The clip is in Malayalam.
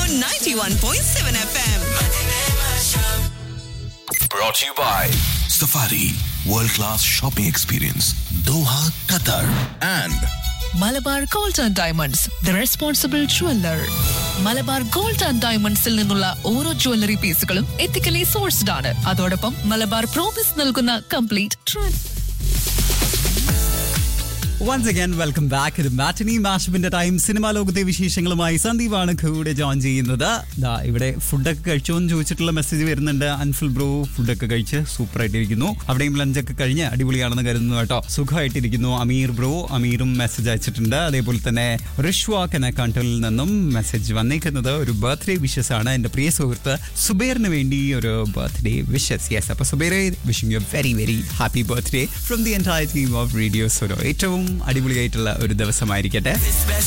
91.7 FM. Brought to you by Safari World Class Shopping Experience Doha, Qatar and Malabar gold and diamonds the responsible jeweller Malabar gold and ഡയമണ്ട്സിൽ നിന്നുള്ള ഓരോ ജ്വല്ലറി പീസുകളും എത്തിക്കലി സോഴ്സ്ഡ് ആണ് അതോടൊപ്പം മലബാർ പ്രോമിസ് നൽകുന്ന complete trust once again welcome back ഇത് മാറ്റനി മാഷപ്പിന്റെ ടൈം സിനിമാ ലോകത്തെ വിശേഷങ്ങളുമായി സന്ദീപാണ് കൂടെ ജോയിൻ ചെയ്യുന്നത് ദാ ഇവിടെ ഫുഡൊക്കെ കഴിച്ചോ എന്ന് ചോദിച്ചിട്ടുള്ള മെസ്സേജ് വരുന്നുണ്ട് അൻഫിൽ ബ്രോ ഫുഡൊക്കെ കഴിച്ച് സൂപ്പർ ആയിട്ടിരിക്കുന്നു അവിടെയും ലഞ്ചൊക്കെ കഴിഞ്ഞ് അടിപൊളിയാണെന്ന് കരുതുന്നു കേട്ടോ സുഖമായിട്ടിരിക്കുന്നു അമീർ ബ്രോ അമീറും മെസ്സേജ് അയച്ചിട്ടുണ്ട് അതേപോലെ തന്നെ റിഷ്വാക്ക് എന്ന കൺട്രിൽ നിന്നും മെസ്സേജ് വന്നേക്കുന്നത് ഒരു ബർത്ത്ഡേ വിഷസ് ആണ് എൻ്റെ പ്രിയ സുഹൃത്ത് സുബൈറിന് വേണ്ടി ഒരു ബർത്ത്ഡേ വിഷസ് യെസ് അപ്പൊ സുബൈറെ wishing you very very happy birthday from the entire team of radio സോരോ ഏറ്റവും അടിപൊളിയായിട്ടുള്ള ഒരു ദിവസമായിരിക്കട്ടെ